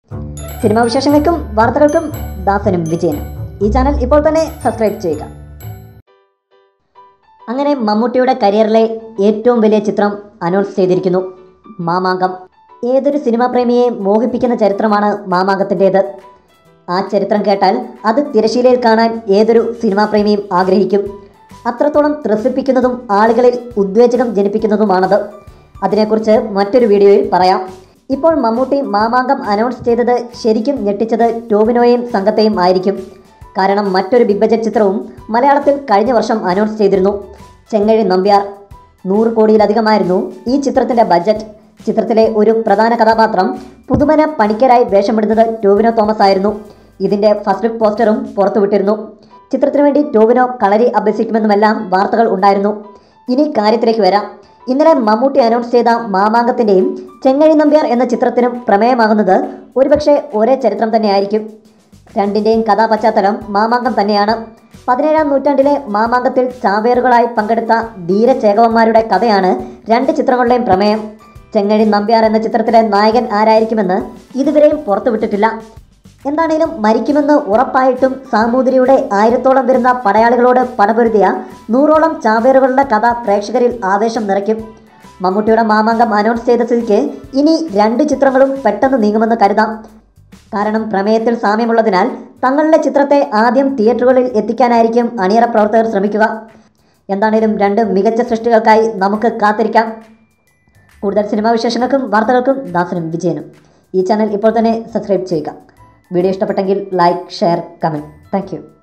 cinema വിശേഷങ്ങൾക്കും വാർത്തകൾക്കും ദാസനും വിജയനും ഈ ചാനൽ ഇപ്പോൾ തന്നെ സബ്സ്ക്രൈബ് ചെയ്യുക അങ്ങനെ മമ്മൂട്ടിയുടെ കരിയറിലെ ഏറ്റവും വലിയ ചിത്രം അനൗൺസ് ചെയ്തിരിക്കുന്നു മാമാങ്കം ഏതൊരു സിനിമാ പ്രേമിയെ മോഹിപ്പിക്കുന്ന ചരിത്രമാണ് മാമാങ്കത്തിൻ്റേത് ആ ചരിത്രം കേട്ടാൽ അത് തിരശീലയിൽ കാണാൻ ഏതൊരു സിനിമാ പ്രേമിയും ആഗ്രഹിക്കും അത്രത്തോളം ത്രസിപ്പിക്കുന്നതും ആളുകളിൽ ഉദ്വേജകം ജനിപ്പിക്കുന്നതുമാണത് അതിനെക്കുറിച്ച് മറ്റൊരു വീഡിയോയിൽ പറയാം ഇപ്പോൾ മമ്മൂട്ടി മാമാങ്കം അനൗൺസ് ചെയ്തത് ശരിക്കും ഞെട്ടിച്ചത് ടോവിനോയെയും സംഘത്തെയും ആയിരിക്കും കാരണം മറ്റൊരു ബിഗ് ബജറ്റ് ചിത്രവും മലയാളത്തിൽ കഴിഞ്ഞ വർഷം അനൗൺസ് ചെയ്തിരുന്നു ചെങ്ങഴി നമ്പ്യാർ നൂറ് കോടിയിലധികമായിരുന്നു ഈ ചിത്രത്തിൻ്റെ ബജറ്റ് ചിത്രത്തിലെ ഒരു പ്രധാന കഥാപാത്രം പുതുമന പണിക്കരായി വേഷമിടുന്നത് ടോവിനോ തോമസ് ആയിരുന്നു ഇതിൻ്റെ ഫസ്റ്റ് ലുക്ക് പോസ്റ്ററും പുറത്തുവിട്ടിരുന്നു ചിത്രത്തിനു വേണ്ടി ടോവിനോ കളരി അഭ്യസിക്കുമെന്നുമെല്ലാം വാർത്തകൾ ഉണ്ടായിരുന്നു ഇനി കാര്യത്തിലേക്ക് വരാം ഇന്നലെ മമ്മൂട്ടി അനൗൺസ് ചെയ്ത മാമാങ്കത്തിൻ്റെയും ചെങ്ങഴി നമ്പ്യാർ എന്ന ചിത്രത്തിനും പ്രമേയമാകുന്നത് ഒരുപക്ഷെ ഒരേ ചരിത്രം തന്നെയായിരിക്കും രണ്ടിൻ്റെയും കഥാപശ്ചാത്തലം മാമാങ്കം തന്നെയാണ് പതിനേഴാം നൂറ്റാണ്ടിലെ മാമാങ്കത്തിൽ ചാവേറുകളായി പങ്കെടുത്ത ധീരചേകവന്മാരുടെ കഥയാണ് രണ്ട് ചിത്രങ്ങളുടെയും പ്രമേയം ചെങ്ങഴി നമ്പ്യാർ എന്ന ചിത്രത്തിലെ നായകൻ ആരായിരിക്കുമെന്ന് ഇതുവരെയും പുറത്തുവിട്ടിട്ടില്ല എന്താണേലും മരിക്കുമെന്ന് ഉറപ്പായിട്ടും സാമൂതിരിയുടെ ആയിരത്തോളം വരുന്ന പടയാളികളോട് പടപൊരുതിയ നൂറോളം ചാവേറുകളുടെ കഥ പ്രേക്ഷകരിൽ ആവേശം നിറയ്ക്കും മമ്മൂട്ടിയുടെ മാമാങ്കം അനൗൺസ് ചെയ്ത സ്ഥിതിക്ക് ഇനി രണ്ട് ചിത്രങ്ങളും പെട്ടെന്ന് നീങ്ങുമെന്ന് കരുതാം കാരണം പ്രമേയത്തിൽ സാമ്യമുള്ളതിനാൽ തങ്ങളുടെ ചിത്രത്തെ ആദ്യം തിയേറ്ററുകളിൽ എത്തിക്കാനായിരിക്കും അണിയറ പ്രവർത്തകർ ശ്രമിക്കുക എന്താണേലും രണ്ട് മികച്ച സൃഷ്ടികൾക്കായി നമുക്ക് കാത്തിരിക്കാം കൂടുതൽ സിനിമാ വിശേഷങ്ങൾക്കും വാർത്തകൾക്കും ദാസനും വിജയനും ഈ ചാനൽ ഇപ്പോൾ തന്നെ സബ്സ്ക്രൈബ് ചെയ്യുക വീഡിയോ ഇഷ്ടപ്പെട്ടെങ്കിൽ ലൈക്ക് ഷെയർ കമൻറ്റ് താങ്ക്